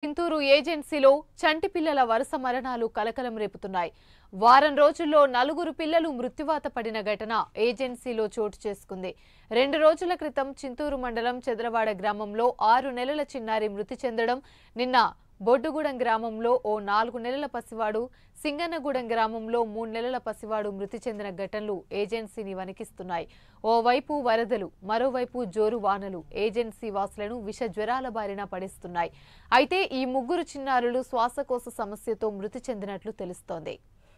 చింతూరు ఏజెన్సీలో చంటి పిల్లల వరుస మరణాలు కలకలం రేపుతున్నాయి వారం రోజుల్లో నలుగురు పిల్లలు మృత్యువాత పడిన ఘటన ఏజెన్సీలో చోటు చేసుకుంది రెండు రోజుల క్రితం చింతూరు మండలం చెదలవాడ గ్రామంలో ఆరు నెలల చిన్నారి మృతి చెందడం నిన్న బొడ్డుగూడెం గ్రామంలో ఓ నాలుగు నెలల పసివాడు సింగన్నగూడెం గ్రామంలో మూడు నెలల పసివాడు మృతి చెందిన ఘటనలు ఏజెన్సీని వణికిస్తున్నాయి ఓవైపు వరదలు మరోవైపు జోరు వానలు ఏజెన్సీ వాసులను విష జ్వరాల బారిన పడిస్తున్నాయి అయితే ఈ ముగ్గురు చిన్నారులు శ్వాసకోశ సమస్యతో మృతి చెందినట్లు తెలుస్తోంది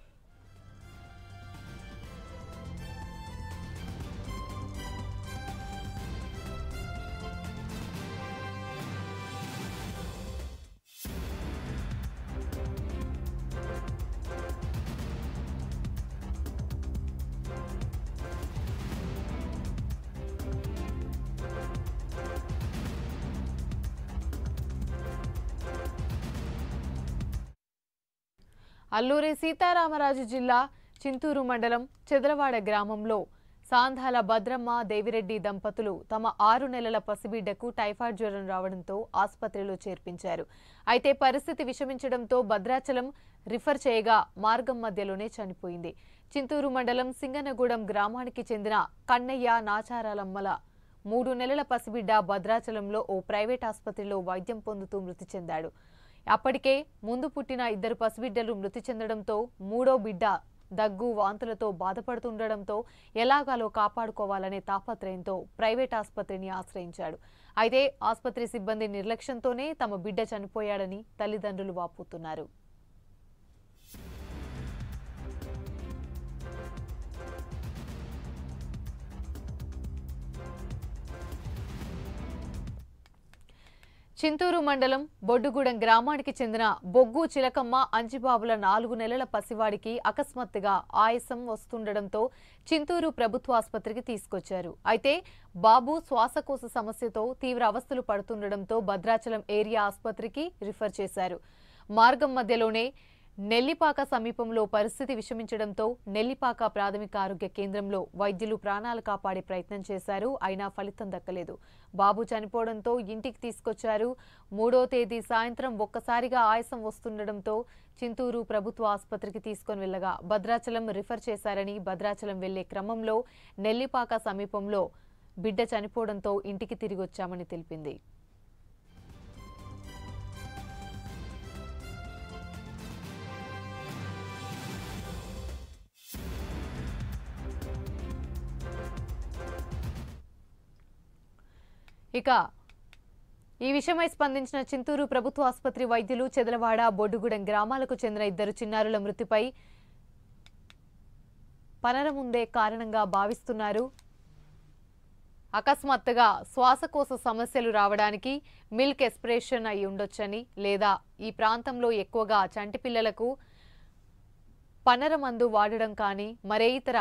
అల్లూరి సీతారామరాజు జిల్లా చింతూరు మండలం చెదలవాడ గ్రామంలో సాంధాల భద్రమ్మ దేవిరెడ్డి దంపతులు తమ ఆరు నెలల పసిబిడ్డకు టైఫాయిడ్ జ్వరం రావడంతో ఆసుపత్రిలో చేర్పించారు అయితే పరిస్థితి విషమించడంతో భద్రాచలం రిఫర్ చేయగా మార్గం మధ్యలోనే చనిపోయింది చింతూరు మండలం సింగనగూడెం గ్రామానికి చెందిన కన్నయ్య నాచారాలమ్మల మూడు నెలల పసిబిడ్డ భద్రాచలంలో ఓ ప్రైవేట్ ఆసుపత్రిలో వైద్యం పొందుతూ మృతి చెందాడు అప్పటికే ముందు పుట్టిన ఇద్దరు పసిబిడ్డలు మృతి చెందడంతో మూడో బిడ్డ దగ్గు వాంతులతో బాధపడుతుండడంతో ఎలాగాలో కాపాడుకోవాలనే తాపత్రయంతో ప్రైవేట్ ఆసుపత్రిని ఆశ్రయించాడు అయితే ఆసుపత్రి సిబ్బంది నిర్లక్ష్యంతోనే తమ బిడ్డ చనిపోయాడని తల్లిదండ్రులు వాపోతున్నారు చింతూరు మండలం బొడ్డుగూడెం గ్రామానికి చెందిన బొగ్గు చిలకమ్మ అంజిబాబుల నాలుగు నెలల పసివాడికి అకస్మాత్తుగా ఆయాసం వస్తుండటంతో చింతూరు ప్రభుత్వ ఆసుపత్రికి తీసుకొచ్చారు అయితే బాబు శ్వాసకోశ సమస్యతో తీవ్ర అవస్థలు పడుతుండటంతో భద్రాచలం ఏరియా ఆసుపత్రికి రిఫర్ చేశారు మార్గం మధ్యలోనే నెల్లిపాక సమీపంలో పరిస్థితి విషమించడంతో నెల్లిపాక ప్రాథమిక ఆరోగ్య కేంద్రంలో వైద్యులు ప్రాణాలు కాపాడే ప్రయత్నం చేశారు అయినా ఫలితం దక్కలేదు బాబు చనిపోవడంతో ఇంటికి తీసుకొచ్చారు మూడో తేదీ సాయంత్రం ఒక్కసారిగా ఆయాసం వస్తుండటంతో చింతూరు ప్రభుత్వ ఆసుపత్రికి తీసుకొని వెళ్లగా భద్రాచలం రిఫర్ చేశారని భద్రాచలం వెళ్లే క్రమంలో నెల్లిపాక సమీపంలో బిడ్డ చనిపోవడంతో ఇంటికి తిరిగి వచ్చామని తెలిపింది ఇక ఈ విషయమై స్పందించిన చింతూరు ప్రభుత్వ ఆసుపత్రి వైద్యులు చెదలవాడ బొడ్డుగూడెం గ్రామాలకు చెందిన ఇద్దరు చిన్నారుల మృతిపై పనరముందే కారణంగా భావిస్తున్నారు అకస్మాత్తుగా శ్వాసకోశ సమస్యలు రావడానికి మిల్క్ ఎస్ప్రెషన్ అయి ఉండొచ్చని లేదా ఈ ప్రాంతంలో ఎక్కువగా చంటి పిల్లలకు పనర మందు వాడడం కానీ మరే ఇతర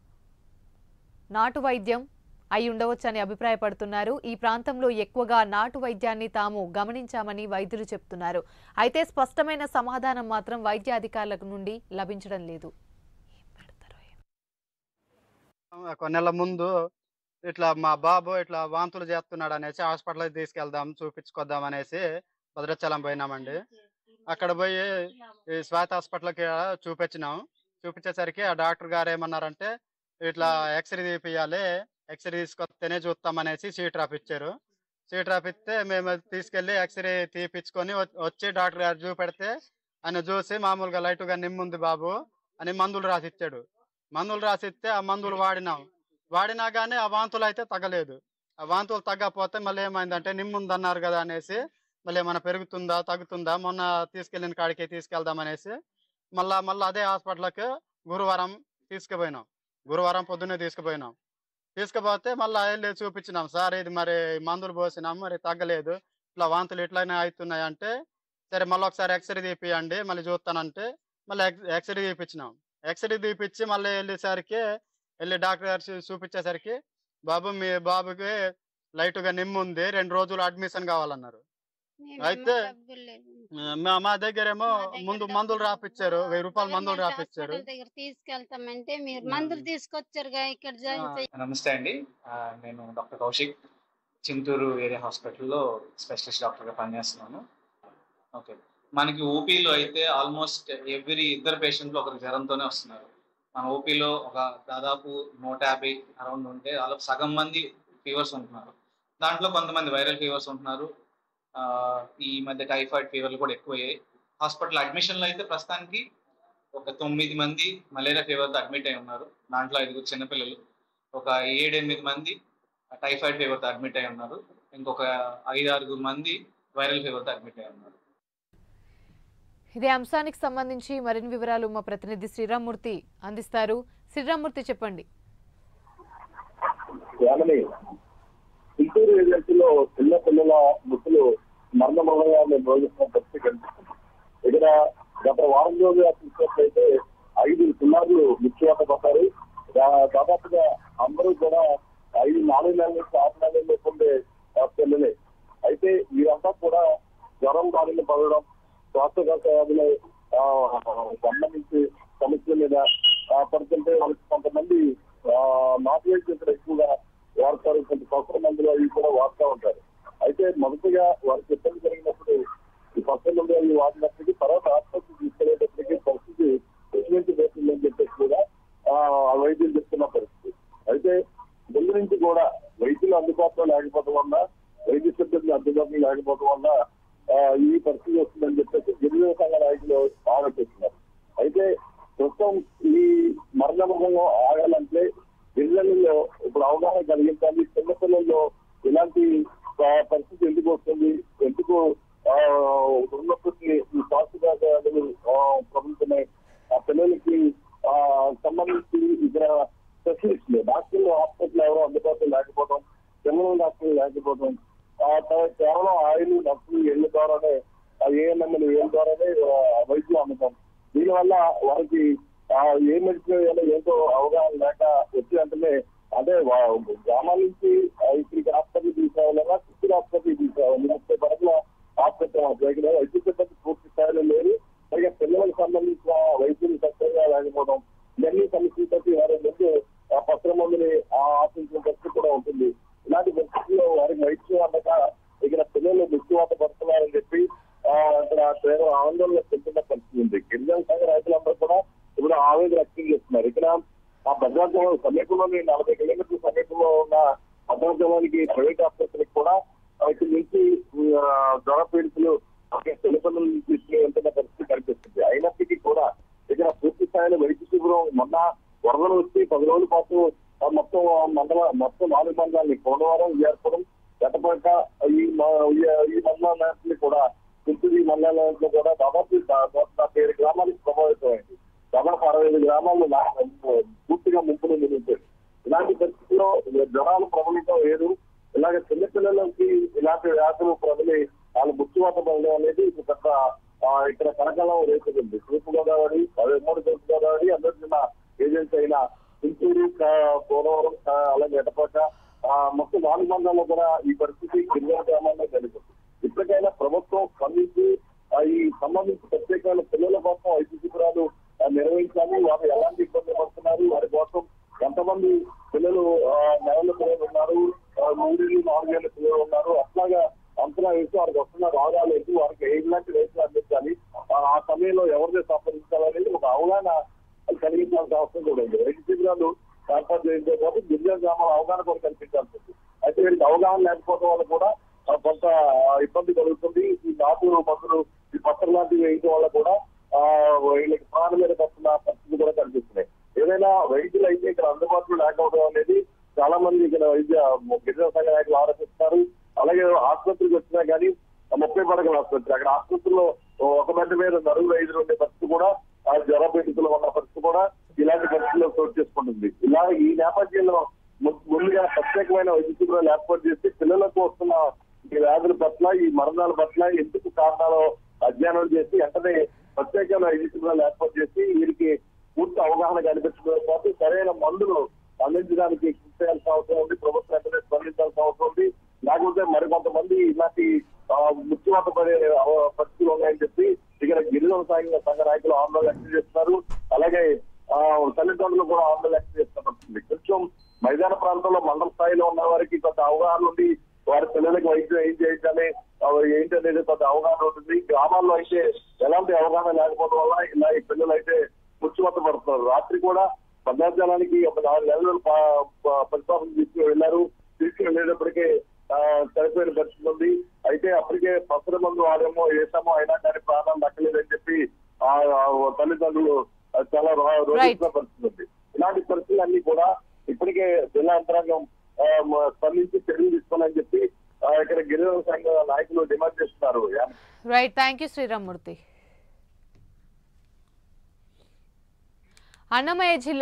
నాటు వైద్యం అయి ఉండవచ్చని అభిప్రాయపడుతున్నారు ఈ ప్రాంతంలో ఎక్కువగా నాటు వైద్యాన్ని తాము గమనించామని వైద్యులు చెప్తున్నారు అయితే స్పష్టమైన సమాధానం మాత్రం వైద్య అధికారుల నుండి లభించడం లేదు కొన్ని నెలల ముందు ఇట్లా మా బాబు ఇట్లా వాంతులు చేస్తున్నాడు అనేసి హాస్పిటల్కి తీసుకెళ్దాం చూపించుకొద్దాం అనేసి భద్రాచలం పోయినామండి అక్కడ పోయి ఈ శ్వేత హాస్పిటల్కి చూపించినాం చూపించేసరికి ఆ డాక్టర్ గారు ఏమన్నారంటే ఇట్లా ఎక్స్రే తీపియాలి ఎక్స్రే తీసుకొస్తేనే చూస్తామనేసి సీట్ రాపిచ్చారు సీట్ రాపిస్తే మేము తీసుకెళ్లి ఎక్స్రే తీపిచ్చుకొని వ- వచ్చి డాక్టర్ గారు చూపెడితే ఆయన చూసి మామూలుగా లైట్గా నిమ్ముంది బాబు అని మందులు రాసిచ్చాడు మందులు రాసిస్తే ఆ మందులు వాడినాం వాడినా కానీ ఆ వాంతులు అయితే తగ్గలేదు ఆ వాంతులు తగ్గకపోతే మళ్ళీ ఏమైందంటే నిమ్ముంది అన్నారు కదా అనేసి మళ్ళీ ఏమైనా పెరుగుతుందా తగ్గుతుందా మొన్న తీసుకెళ్ళిన కాడికి తీసుకెళ్దాం అనేసి మళ్ళా మళ్ళీ అదే హాస్పిటల్కి గురువారం తీసుకుపోయినాం గురువారం పొద్దున్నే తీసుకుపోయినాం తీసుకుపోతే మళ్ళీ వెళ్ళి చూపించినాం సార్ ఇది మరి మందులు పోసినాం మరి తగ్గలేదు ఇట్లా వాంతులు ఇట్లానే అవుతున్నాయి అంటే సరే మళ్ళీ ఒకసారి ఎక్స్రే తీపియండి మళ్ళీ చూస్తానంటే మళ్ళీ ఎక్స్రే తీపిచ్చినాం ఎక్స్రే తీపిచ్చి మళ్ళీ వెళ్ళేసరికి వెళ్ళి డాక్టర్ గారు చూ- చూపించేసరికి బాబు మీ బాబుకి లైట్ గా నిమ్ము ఉంది రెండు రోజులు అడ్మిషన్ కావాలన్నారు అయితే మా మా దగ్గరేమో మా దగ్గర ముందు డబ్బులు మందులు రాపిచ్చారు వెయ్యి రూపాయలు మందులు గవర్నమెంట్ రాపిచ్చారు హాస్పిటల్ దగ్గర తీసుకెళ్తామంటే మీరు ఉమ్. మందులు తీసుకొచ్చారుగా ఇక్కడ జాయిన్ ఆ. చేయ- నమస్తే అండి ఆ, నేను డాక్టర్ కౌశిక్ చింతూరు ఏరియా హాస్పిటల్లో స్పెషలిస్ట్ డాక్టర్గా పనిచేస్తున్నాను ఓకే మనకి ఓపీలో అయితే ఆల్మోస్ట్ ఎవ్రీ ఇద్దరు పేషెంట్లు ఒకరు జ్వరంతోనే వస్తున్నారు మన ఓపీలో ఒక దాదాపు నూట యాభై అరౌండ్ ఉంటే దాదాపు సగం మంది ఫీవర్స్ ఉంటున్నారు దాంట్లో కొంతమంది వైరల్ ఫీవర్స్ ఉంటున్నారు ఆ, ఈ మధ్య టైఫాయిడ్ ఫీవర్లు కూడా ఎక్కువయ్యాయి హాస్పిటల్ అడ్మిషన్లో అయితే ప్రస్తుతానికి ఒక తొమ్మిది మంది మలేరియా ఫీవర్తో అడ్మిట్ అయి ఉన్నారు దాంట్లో ఐదుగురు చిన్నపిల్లలు ఒక ఏడెనిమిది మంది టైఫాయిడ్ ఫీవర్తో అడ్మిట్ అయి ఉన్నారు ఇంకొక ఐదు ఆరుగురు మంది వైరల్ ఫీవర్తో అడ్మిట్ అయి ఉన్నారు ఇదే అంశానికి సంబంధించి మరిన్ని వివరాలు మా ప్రతినిధి శ్రీరామ్మూర్తి అందిస్తారు శ్రీరామ్మూర్తి చెప్పండి యామని గుంటూరు ఏజెన్సీలో చిన్న పిల్లల మృతులు మరణమూలంగా మేము రోజుస్తున్న పరిస్థితి కనిపిస్తుంది ఇక్కడ గత వారం రోజులుగా చూసినట్లయితే ఐదు చిన్నారులు మృత్యువాత పడ్డారు దా- దాదాపుగా అందరూ కూడా ఐదు నాలుగు నెలల నుంచి ఆరు నెలల లేకుండే పిల్లలే అయితే వీరంతా కూడా జ్వరం బారిన పడడం శ్వాసకోశ వ్యాధులు ఆ, సంబంధించి సమస్యల మీద ఆ, పడుతుంటే వాళ్ళకి కొంతమంది నాట్ వెజ్ ఇక్కడ ఎక్కువగా వాడతారు కొంత పసర మందులు అవి కూడా వాడుతూ ఉంటారు అయితే మొదటిగా వారికి ఇబ్బంది జరిగినప్పుడు ఈ పసర మందులు అవి వాడినప్పటికీ తర్వాత ఆసుపత్రికి తీసుకెళ్లేటప్పటికీ పరిస్థితి ఎటువంటి పోతుందని చెప్పేసి కూడా ఆ, ఆ వైద్యులు చెప్తున్న పరిస్థితి అయితే ముందు నుంచి కూడా వైద్యులు అందుబాటులో లేకపోవడం వల్ల వైద్య సిబ్బంది అందుబాటులో లేకపోవడం వల్ల ఆ, ఈ పరిస్థితి వస్తుందని చెప్పేసి గిరిజన సంఘ నాయకులు ఆలోచిస్తున్నారు అయితే ప్రస్తుతం ఈ మరణముఖంలో ఆగాలంటే గిరిజనుల్లో ఇప్పుడు అవగాహన కలిగించాలి చిన్నపిల్లల్లో ఇలాంటి ఆ, పరిస్థితి ఎందుకు వస్తుంది ఎందుకు ఆ, ఉన్నప్పటికీ ఈ స్వాస్థ్య ప్రభుత్వమే ఆ పిల్లలకి ఆ, సంబంధించి ఇక్కడ స్పెషలిస్టులు డాక్టర్లు హాస్పిటల్ ఎవరో అందుబాటులో లేకపోవడం జనరల్ డాక్టర్లు లేకపోవడం ఆ తర్వాత కేవలం ఆయిల్ నర్సులు ఏళ్ళ ద్వారానే ఆ ఏఎన్ఎంఎల్ ఏళ్ళ ద్వారానే ఆ, వైద్యం అమ్మకం దీనివల్ల వారికి ఆ ఏ మెడిసిన్ వేయాలో ఏంటో అవగాహన లేక వచ్చి వెంటనే అదే వా- గ్రామాల నుంచి ఆ, ఇక్కడికి హాస్పిటల్ తీసుకురావాలన్నా చిత్తూరు హాస్పిటల్ తీసుకురావాలి ముప్పై పడకల హాస్పిటల్ దగ్గర వైద్య సిబ్బంది పూర్తి స్థాయిలో లేరు పైగా పిల్లలకు సంబంధించిన వైద్యులు సక్రమంగా లేకపోవడం ఇవన్నీ సమస్యలతో వారి ముందు ఆ పత్ర మందుని ఆ ఆశించిన పరిస్థితి కూడా ఉంటుంది ఇలాంటి పరిస్థితుల్లో వారికి వైద్యం అందక ఇక్కడ పిల్లలు మృత్యువాత పడుతున్నారని చెప్పి ఆ, అక్కడ తీవ్ర ఆందోళన చెందుతున్న పరిస్థితి ఉంది గిరిజన సంఘ రైతులందరూ కూడా ఇప్పుడు ఆవేదన వ్యక్తం చేస్తున్నారు ఇక్కడ ఆ భద్రాచలం సమీపంలోని నలభై కిలోమీటర్ల సమీపంలో ఉన్న భద్రాచలానికి ప్రైవేట్ ఆసుపత్రికి కూడా ఆ, ఇక్కడి నుంచి ఆ, జ్వర పీడితులు తెలుపనులు తీసుకుని వెళ్తున్న పరిస్థితి కనిపిస్తుంది అయినప్పటికీ కూడా ఇక్కడ పూర్తి స్థాయిలో వైద్య శిబిరం మొన్న వరదలు వచ్చి పది రోజుల పాటు ఆ, మొత్తం ఆ మండల మొత్తం నాలుగు మండలాన్ని కోనవరం విజయపురం గటపేట ఈ మ- ఈ- ఈ మండలాన్ని కూడా గుంటూరు ఈ మండలాల్లో కూడా దాదాపు దా- నూట డెబ్బై ఏడు గ్రామాలకు ప్రభావితమైంది దాదాపు అరవై ఐదు గ్రామాలు నా- పూర్తిగా ముంపులు నిలిచాయి ఇలాంటి పరిస్థితుల్లో జ్వరాలు ప్రబలితం లేదు ఇలాగ చిన్నపిల్లలకి ఇలాంటి వ్యాధులు ప్రబలి వాళ్ళు ముచ్చువాత పడడం అనేది ఇది పెద్ద ఆ, ఇక్కడ కనకాలం రేపుతుంది తూర్పు గోదావరి అదే మూడు తూర్పు గోదావరి అందరి చిన్న ఏజెన్సీ అయిన గుంటూరు కా- పోలవరం కా- అలాగే ఎటపాక ఆ, మొత్తం నాలుగు మండలంలో కూడా ఈ పరిస్థితి గిరిజన గ్రామాల్లో జరుగుతుంది ఇప్పటికైనా ప్రభుత్వం స్పందించి ఆ, ఈ సంబంధించి ప్రత్యేకమైన పిల్లల కోసం ఐదు శిబిరాలు ఆ, నిర్వహించాలి వారు ఎలాంటి ఇబ్బంది పడుతున్నారు వారి కోసం ఎంతమంది పిల్లలు ఆ, నెలల పిల్లలు ఉన్నారు ఆ, మూడేళ్ళు నాలుగేళ్ల పిల్లలు ఉన్నారు అట్లాగా అంచనా వేసి వారికి వస్తున్న రోగాలు ఏంటి వారికి ఎలాంటి రేట్లు అందించాలి ఆ, ఆ సమయంలో ఎవరిని సంప్రదించాలనేది ఒక అవగాహన కలిగించాల్సిన అవసరం కూడా ఉంది రైతు శిబిరాలు ఏర్పాటు చేయడంతో పాటు గిరిజన గ్రామాల అవగాహన కూడా కల్పించాల్సి ఉంది అయితే వీరికి అవగాహన లేకపోవడం వల్ల కూడా ఆ, కొంత ఆ, ఇబ్బంది కలుగుతుంది ఈ నాటు మందులు ఈ పత్రం లాంటివి వేయడం వల్ల కూడా ఆ, వీళ్ళకి ప్రాణం మీద పడుతున్న పరిస్థితి కూడా కనిపిస్తున్నాయి ఏదైనా వైద్యులు అయితే ఇక్కడ అందుబాటులో లేకపోవడం అనేది చాలా మంది ఇక్కడ వైద్య గిరిజన సంఘ నాయకులు ఆరోపిస్తున్నారు అలాగే ఆసుపత్రికి వచ్చినా కానీ ఆ ముప్పై పడకల ఆసుపత్రి అక్కడ ఆసుపత్రిలో ఒక మంది మీద నలుగురు ఐదు ఉండే పరిస్థితి కూడా ఆ జ్వర పీడితులు ఉన్న పరిస్థితి కూడా ఇలాంటి పరిస్థితుల్లో చోటు చేసుకుంటుంది ఇలా ఈ నేపథ్యంలో ము- ముందుగా ప్రత్యేకమైన వైద్య శిబిరాలు ఏర్పాటు చేసి పిల్లలకు వస్తున్న ఈ వ్యాధుల పట్ల ఈ మరణాల పట్ల ఎందుకు కారణాలు అధ్యయనం చేసి వెంటనే ప్రత్యేకమైన వైద్య శిబిరాలు ఏర్పాటు చేసి వీరికి పూర్తి అవగాహన కనిపించడంతో పాటు సరైన మందులు అందించడానికి కృషి చేయాల్సిన అవసరం ఉంది ప్రభుత్వం వెంటనే స్పందించాల్సిన అవసరం ఉంది లేకపోతే మరికొంతమంది ఇలాంటి ఆ, మృత్యువాత పడే అవ- పరిస్థితులు ఉన్నాయని చెప్పి ఇక్కడ గిరిజన సంఘ సంఘ నాయకులు ఆందోళన వ్యక్తం చేస్తున్నారు అలాగే ఆ, తల్లిదండ్రులు కూడా ఆందోళన వ్యక్తం చేస్తున్నట్టుంది కొంచెం మైదాన ప్రాంతంలో మండల స్థాయిలో ఉన్న వారికి కొంత అవగాహన ఉంది వారి పిల్లలకి వైద్యం ఏం చేయించాలి అవి ఏంటి అనేది కొంత అవగాహన ఉంటుంది గ్రామాల్లో అయితే ఎలాంటి అవగాహన లేకపోవడం వల్ల ఇలా ఈ పిల్లలు అయితే ముచ్చుమత్త పడుతున్నారు రాత్రి కూడా భద్రాచలానికి ఒక నాలుగు నెలలు ప- ప- పరిపాలన తీసుకుని వెళ్ళారు తీసుకుని వెళ్ళేటప్పటికే ఆ, చనిపోయిన పరిస్థితి ఉంది అయితే అప్పటికే పసర మందు వాడేమో వేసామో అయినా కానీ ప్రాణాలు దక్కలేదని చెప్పి ఆ ఆ తల్లిదండ్రులు ఆ, చాలా రో- రోధిస్తున్న పరిస్థితి ఉంది ఇలాంటి పరిస్థితులు అన్ని కూడా ఇప్పటికే జిల్లా యంత్రాంగం ఆ, మ- స్పందించి చర్యలు తీసుకోవాలని చెప్పి ఆ, ఇక్కడ గిరిజన సంఘ నాయకులు డిమాండ్ చేస్తున్నారు right thank you Sriramamurthy Annamayya జిల్లా